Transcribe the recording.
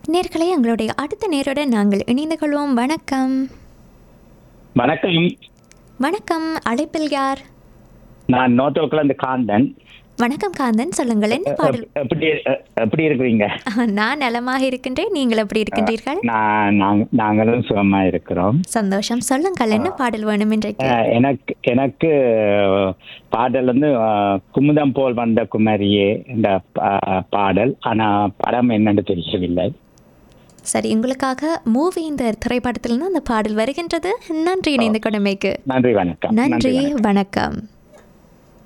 நேர்களே எங்களுடைய அடுத்த நேருடன் நாங்கள் இணைந்து கொள்வோம் வணக்கம் வணக்கம் வணக்கம் அழைப்பில் யார் நான் நோட்டோக்கில் இந்த காந்தன் வணக்கம் காந்தன் சொல்லுங்கள் என்ன பாடல் எப்- எப்படி எ- எப்படி இருக்கிறீங்க நான் நலமாக இருக்கின்றேன் நீங்கள் எப்படி இருக்கின்றீர்கள் நான் நாங்க- நாங்களும் சுகமா இருக்கிறோம் சந்தோஷம் சொல்லுங்கள் என்ன பாடல் வேணும் இன்றைக்கு அஹ், எனக்கு எனக்கு பாடல் வந்து அஹ், குமுதம் போல் வந்த குமரியே இந்த பா- பாடல் ஆனா படம் என்னன்னு தெரியவில்லை சரி உங்களுக்காக மூவி இந்த திரைப்படத்திலிருந்து அந்த பாடல் வருகின்றது நன்றி இணைந்த கடமைக்கு நன்றி வணக்கம் நன்றி வணக்கம். வணக்கம்